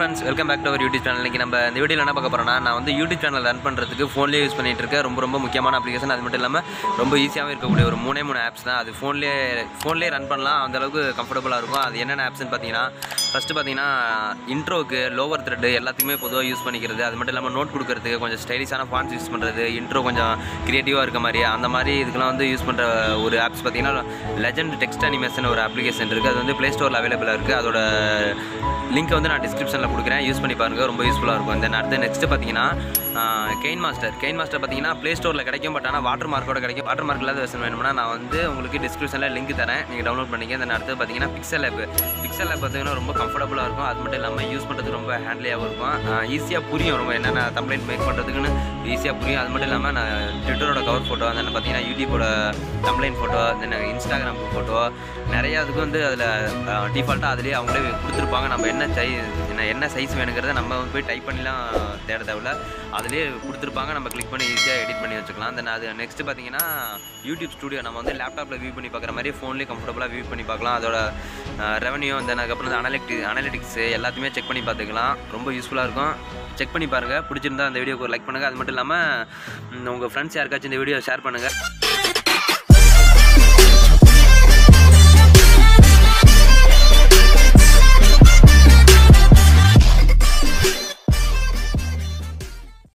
friends welcome back to our YouTube channel இன்றைக்கி நம்ம இந்த வீடியோவில் என்ன பார்க்க போகிறோம்னா நான் வந்து யூடியூப் சேனல் ரன் பண்ணுறதுக்கு ஃபோன்லேயே யூஸ் பண்ணிட்டு இருக்கேன் ரொம்ப ரொம்ப முக்கியமான அப்ளிகேஷன் அது மட்டும் இல்லாமல் ரொம்ப ஈஸியாகவும் இருக்கக்கூடிய ஒரு மூணே மூணு ஆப்ஸ் தான் அது ஃபோன்லேயே ஃபோன்லேயே ரன் பண்ணலாம் அந்த அளவுக்கு கம்ஃபர்டபுளாக இருக்கும் அது என்னென்ன ஆப்ஸ்னு பார்த்தீங்கன்னா ஃபஸ்ட்டு பார்த்தீங்கன்னா இன்ட்ரோக்கு லோவர் த்ரெட்டு எல்லாத்துக்குமே பொதுவாக யூஸ் பண்ணிக்கிறது அது மட்டும் இல்லாமல் நோட் கொடுக்கறதுக்கு கொஞ்சம் ஸ்டைலிஷான ஃபான்ஸ் யூஸ் பண்ணுறது இன்ட்ரோ கொஞ்சம் க்ரியேட்டிவாக இருக்க மாதிரி அந்த மாதிரி இதுக்கெல்லாம் வந்து யூஸ் பண்ணுற ஒரு ஆப்ஸ் பார்த்தீங்கன்னா லெஜண்ட் டெக்ஸ்ட் அனிமேஷன் ஒரு அப்ளிகேஷன் இருக்குது அது வந்து ப்ளே ஸ்டோரில் அவைலபிளாக இருக்குது அதோட லிங்க் வந்து நான் டிஸ்கிரிப்ஷனில் கொடுக்குறேன் யூஸ் பண்ணி பாருங்கள் ரொம்ப யூஸ்ஃபுல்லாக இருக்கும் தென் அடுத்து நெக்ஸ்ட் பார்த்தீங்கன்னா கெயின் மாஸ்டர் கெயின் மாஸ்டர் பார்த்தீங்கன்னா ப்ளே ஸ்டோரில் கிடைக்கும் பட் ஆனால் வாட்டர் மார்க்கோட கிடைக்கும் வாட்டர் மார்க் இல்லாத வெர்ஷன் வேணும்னா நான் வந்து உங்களுக்கு டிஸ்கிரிப்ஷனில் லிங்க் தரேன் நீங்கள் டவுன்லோட் பண்ணிங்க தென் அடுத்து பார்த்தீங்கன்னா பிக்சல் ஆப் பிக்சல் ஆப் பார்த்தீங்கன்னா ரொம்ப கம்ஃபர்டபுளாக இருக்கும் அது மட்டும் இல்லாமல் யூஸ் பண்ணுறதுக்கு ரொம்ப ஹேண்ட்லியாகவும் இருக்கும் ஈஸியாக புரியும் ரொம்ப என்னென்ன கம்ப்ளைண்ட் மேக் பண்ணுறதுக்குன்னு ஈஸியாக புரியும் அது மட்டும் இல்லாமல் நான் ட்விட்டரோட கவர் ஃபோட்டோ அந்த பார்த்தீங்கன்னா யூடியூபோட complaint photo then Instagram photo நிறைய அதுக்கு வந்து அதில் டிஃபால்ட்டாக அதிலே அவங்களே கொடுத்துருப்பாங்க நம்ம என்ன சை என்ன என்ன சைஸ் வேணுங்கிறத நம்ம வந்து போய் டைப் பண்ணிலாம் தேட தேவையில்ல அதிலே கொடுத்துருப்பாங்க நம்ம கிளிக் பண்ணி ஈஸியாக எடிட் பண்ணி வச்சுக்கலாம் தென் அது நெக்ஸ்ட் பார்த்தீங்கன்னா யூடியூப் ஸ்டுடியோ நம்ம வந்து லேப்டாப்பில் வியூ பண்ணி பார்க்குற மாதிரி ஃபோன்லேயே கம்ஃபர்டபுளாக வியூ பண்ணி பார்க்கலாம் அதோட ரெவன்யூ தென் அதுக்கப்புறம் அனலிட்டி அனலிட்டிக்ஸ் எல்லாத்தையுமே செக் பண்ணி பார்த்துக்கலாம் ரொம்ப யூஸ்ஃபுல்லாக இருக்கும் செக் பண்ணி பாருங்கள் பிடிச்சிருந்தா அந்த வீடியோக்கு ஒரு லைக் பண்ணுங்கள் அது மட்டும் இல்லாமல் உங்கள் ஃப்ரெண்ட்ஸ் யாருக்காச்சும் இந்த வீடியோ ஷேர் பண்ணுங்கள்